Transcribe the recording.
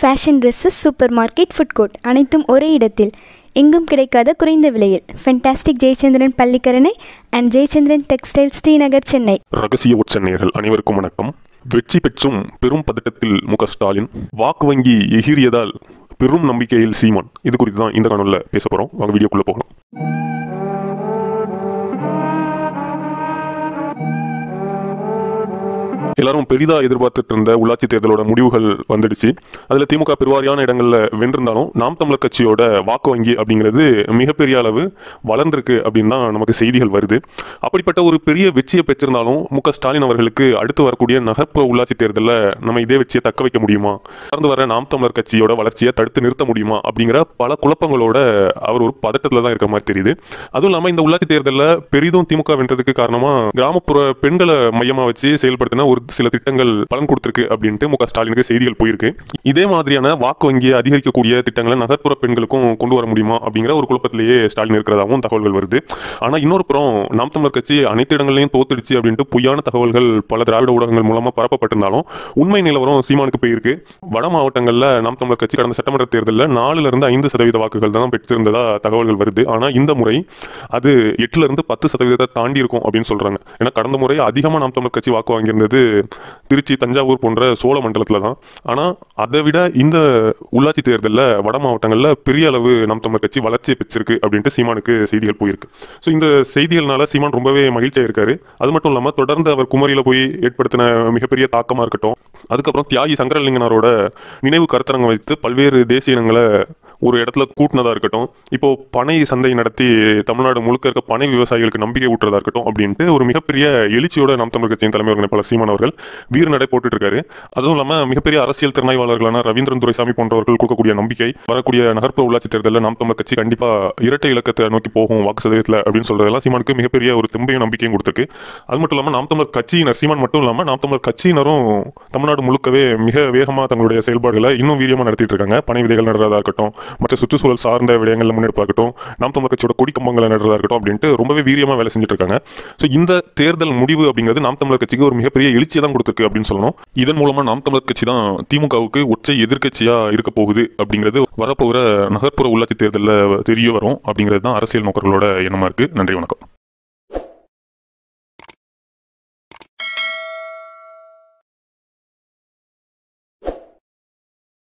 fashion dresses supermarket food court அனைத்தும் ஒரே இடத்தில் எங்கும் கிடைக்காத குறைந்த விலையில் fantastic Jayachandran Pallikaranai and Jayachandran textile Srinagar Chennai ரகசிய உச்சநேயர்கள் அனைவருக்கும் வணக்கம் வெற்றி பெற்றும் பெரும் பதட்டத்தில் மு க ஸ்டாலின் வாக்கு வங்கி எகிரியதால் பெரும் நம்பிக்கையில் சீமான் இது குறித்து தான் இந்த காணொலியில் பேச போகிறோம் வாங்க வீடியோக்குள்ளே போகலாம் எல்லாரும் பெரிதா எதிர்பார்த்துட்டு இருந்த உள்ளாட்சி தேர்தலோட முடிவுகள் வந்துடுச்சு அதில் திமுக பெருவாரியான இடங்களில் வென்றிருந்தாலும் நாம் தமிழர் கட்சியோட வாக்கு வங்கி அப்படிங்கிறது மிகப்பெரிய அளவு வளர்ந்திருக்கு அப்படின்னு தான் நமக்கு செய்திகள் வருது அப்படிப்பட்ட ஒரு பெரிய வெற்றியை பெற்றிருந்தாலும் மு க ஸ்டாலின் அவர்களுக்கு அடுத்து வரக்கூடிய நகர்ப்புற உள்ளாட்சி தேர்தலில் நம்ம இதே வெற்றியை தக்க வைக்க முடியுமா தொடர்ந்து வர நாம் தமிழர் கட்சியோட வளர்ச்சியை தடுத்து நிறுத்த முடியுமா அப்படிங்கிற பல குழப்பங்களோட அவர் ஒரு பதட்டத்தில் தான் இருக்கிற மாதிரி தெரியுது அதுவும் இல்லாமல் இந்த உள்ளாட்சி தேர்தலில் பெரிதும் திமுக வென்றதுக்கு காரணமாக கிராமப்புற பெண்களை மையமாக வச்சு செயல்படுத்தின ஒரு சில திட்டங்கள் பலன் கொடுத்திருக்கு அப்படின்ட்டு மு க ஸ்டாலினுக்கு செய்திகள் போயிருக்கு இதே மாதிரியான வாக்கு வங்கியை அதிகரிக்கக்கூடிய திட்டங்களை நகர்ப்புற பெண்களுக்கும் கொண்டு வர முடியுமா அப்படிங்கிற ஒரு குழப்பத்திலேயே ஸ்டாலின் இருக்கிறதாகவும் தகவல்கள் வருது ஆனால் இன்னொரு புறம் நாம் தமிழர் கட்சி அனைத்து இடங்களையும் தோத்துடுச்சு அப்படின்ட்டு பொய்யான தகவல்கள் பல திராவிட ஊடகங்கள் மூலமாக பரப்பப்பட்டிருந்தாலும் உண்மை நிலவரம் சீமானுக்கு போயிருக்கு வட மாவட்டங்களில் நாம் தமிழர் கட்சி கடந்த சட்டமன்ற தேர்தலில் நாலுல இருந்து ஐந்து சதவீத வாக்குகள் தான் பெற்றிருந்ததா தகவல்கள் வருது ஆனால் இந்த முறை அது எட்டுல இருந்து பத்து சதவீதத்தை தாண்டி இருக்கும் அப்படின்னு சொல்றாங்க ஏன்னா கடந்த முறை அதிகமாக நாம் தமிழர் கட்சி வாக்கு வாங்கியிருந்தது திருச்சி தஞ்சாவூர் போன்ற சோழ மண்டலத்தில் தான் ஆனால் அதை விட இந்த உள்ளாட்சி தேர்தலில் வட மாவட்டங்களில் பெரிய அளவு நாம் தமிழர் கட்சி வளர்ச்சியை பெற்றிருக்கு அப்படின்ட்டு சீமானுக்கு செய்திகள் போயிருக்கு ஸோ இந்த செய்திகள்னால சீமான் ரொம்பவே மகிழ்ச்சியாக இருக்காரு அது மட்டும் இல்லாமல் தொடர்ந்து அவர் குமரியில் போய் ஏற்படுத்தின மிகப்பெரிய தாக்கமாக இருக்கட்டும் அதுக்கப்புறம் தியாகி சங்கரலிங்கனாரோட நினைவு கருத்தரங்கம் வைத்து பல்வேறு தேசிய இனங்களை ஒரு இடத்துல கூட்டினதா இருக்கட்டும் இப்போ பனை சந்தை நடத்தி தமிழ்நாடு முழுக்க இருக்க பனை விவசாயிகளுக்கு நம்பிக்கை ஊட்டுறதா இருக்கட்டும் அப்படின்ட்டு ஒரு மிகப்பெரிய எழுச்சியோட நாம் தமிழ் கட்சியின் தலைமை ஒருங்கிணைப்பாளர் சீமான் அவர்கள் வீர நடை போட்டுட்டு இருக்காரு அதுவும் இல்லாமல் மிகப்பெரிய அரசியல் திறனாய்வாளர்களான ரவீந்திரன் துரைசாமி போன்றவர்கள் கொடுக்கக்கூடிய நம்பிக்கை வரக்கூடிய நகர்ப்புற உள்ளாட்சி தேர்தலில் நாம் தமிழ் கட்சி கண்டிப்பா இரட்டை இலக்கத்தை நோக்கி போகும் வாக்கு சதவீதத்தில் அப்படின்னு சொல்றதெல்லாம் சீமானுக்கு மிகப்பெரிய ஒரு தெம்பையும் நம்பிக்கையும் கொடுத்துருக்கு அது மட்டும் இல்லாமல் நாம் தமிழர் கட்சியினர் சீமான் மட்டும் இல்லாமல் நாம் தமிழர் கட்சியினரும் தமிழ்நாடு முழுக்கவே மிக வேகமாக தங்களுடைய செயல்பாடுகளை இன்னும் வீரியமாக நடத்திட்டு இருக்காங்க பனை விதைகள் நடுறதா இருக்கட்டும் மற்ற சுற்றுச்சூழல் சார்ந்த விடயங்களில் முன்னெடுப்பா இருக்கட்டும் நாம் தமிழர் கட்சியோட கொடி கம்பங்களை நடுறதா இருக்கட்டும் அப்படின்ட்டு ரொம்பவே வீரியமாக வேலை செஞ்சுட்டு இருக்காங்க ஸோ இந்த தேர்தல் முடிவு அப்படிங்கிறது நாம் தமிழர் கட்சிக்கு ஒரு மிகப்பெரிய எழுச்சியை தான் கொடுத்துருக்கு அப்படின்னு சொல்லணும் இதன் மூலமா நாம் தமிழர் கட்சி தான் திமுகவுக்கு ஒற்றை எதிர்க்கட்சியா இருக்க போகுது அப்படிங்கிறது வரப்போகிற நகர்ப்புற உள்ளாட்சி தேர்தலில் தெரிய வரும் அப்படிங்கிறது தான் அரசியல் நோக்கர்களோட எண்ணமா இருக்கு நன்றி வணக்கம்